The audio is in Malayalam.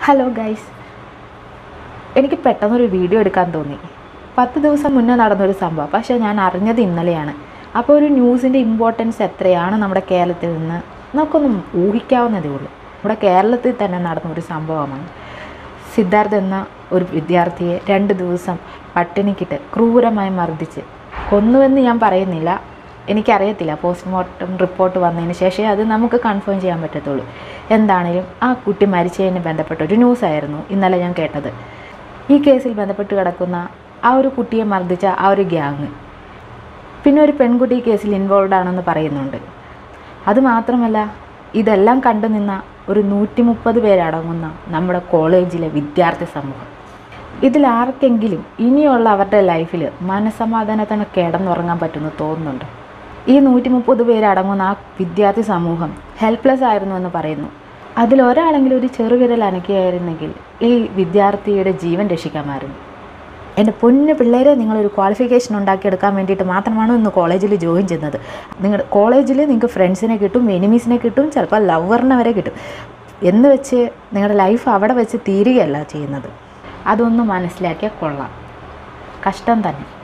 ഹലോ ഗൈസ് എനിക്ക് പെട്ടെന്നൊരു വീഡിയോ എടുക്കാൻ തോന്നി പത്ത് ദിവസം മുന്നേ നടന്നൊരു സംഭവം പക്ഷേ ഞാൻ അറിഞ്ഞത് ഇന്നലെയാണ് അപ്പോൾ ഒരു ന്യൂസിൻ്റെ ഇമ്പോർട്ടൻസ് എത്രയാണ് നമ്മുടെ കേരളത്തിൽ നിന്ന് നമുക്കൊന്നും ഊഹിക്കാവുന്നതേ ഉള്ളൂ നമ്മുടെ കേരളത്തിൽ തന്നെ നടന്ന ഒരു സംഭവമാണ് സിദ്ധാർത്ഥ് എന്ന ഒരു വിദ്യാർത്ഥിയെ രണ്ട് ദിവസം പട്ടിണിക്കിട്ട് ക്രൂരമായി മർദ്ദിച്ച് കൊന്നുവെന്ന് ഞാൻ പറയുന്നില്ല എനിക്കറിയത്തില്ല പോസ്റ്റ്മോർട്ടം റിപ്പോർട്ട് വന്നതിന് ശേഷമേ അത് നമുക്ക് കൺഫേം ചെയ്യാൻ പറ്റത്തുള്ളൂ എന്താണേലും ആ കുട്ടി മരിച്ചതിന് ബന്ധപ്പെട്ട ഒരു ന്യൂസായിരുന്നു ഇന്നലെ ഞാൻ കേട്ടത് ഈ കേസിൽ ബന്ധപ്പെട്ട് കിടക്കുന്ന ആ ഒരു കുട്ടിയെ മർദ്ദിച്ച ആ ഒരു ഗ്യാങ് പിന്നെ ഒരു പെൺകുട്ടി ഈ കേസിൽ ഇൻവോൾവ് ആണെന്ന് പറയുന്നുണ്ട് അതുമാത്രമല്ല ഇതെല്ലാം കണ്ടു നിന്ന ഒരു നൂറ്റി മുപ്പത് പേരടങ്ങുന്ന നമ്മുടെ കോളേജിലെ വിദ്യാർത്ഥി സമൂഹം ഇതിൽ ആർക്കെങ്കിലും ഇനിയുള്ള അവരുടെ ലൈഫിൽ മനസമാധാനത്തിന് കിടന്നുറങ്ങാൻ പറ്റുമെന്ന് തോന്നുന്നുണ്ട് ഈ നൂറ്റി മുപ്പത് പേരടങ്ങുന്ന ആ വിദ്യാർത്ഥി സമൂഹം ഹെൽപ്ലെസ് ആയിരുന്നു എന്ന് പറയുന്നു അതിലൊരാളെങ്കിലും ഒരു ചെറുവിരൽ അനക്കുകയായിരുന്നെങ്കിൽ ഈ വിദ്യാർത്ഥിയുടെ ജീവൻ രക്ഷിക്കാമായിരുന്നു എൻ്റെ പൊന്നു പിള്ളേരെ നിങ്ങളൊരു ക്വാളിഫിക്കേഷൻ ഉണ്ടാക്കിയെടുക്കാൻ വേണ്ടിയിട്ട് മാത്രമാണ് ഇന്ന് കോളേജിൽ ജോയിൻ ചെയ്യുന്നത് നിങ്ങളുടെ കോളേജിൽ നിങ്ങൾക്ക് ഫ്രണ്ട്സിനെ കിട്ടും എനിമീസിനെ കിട്ടും ചിലപ്പോൾ ലവറിനെ വരെ കിട്ടും എന്ന് വെച്ച് നിങ്ങളുടെ ലൈഫ് അവിടെ വെച്ച് തീരുകയല്ല ചെയ്യുന്നത് അതൊന്ന് മനസ്സിലാക്കിയാൽ കൊള്ളാം കഷ്ടം തന്നെ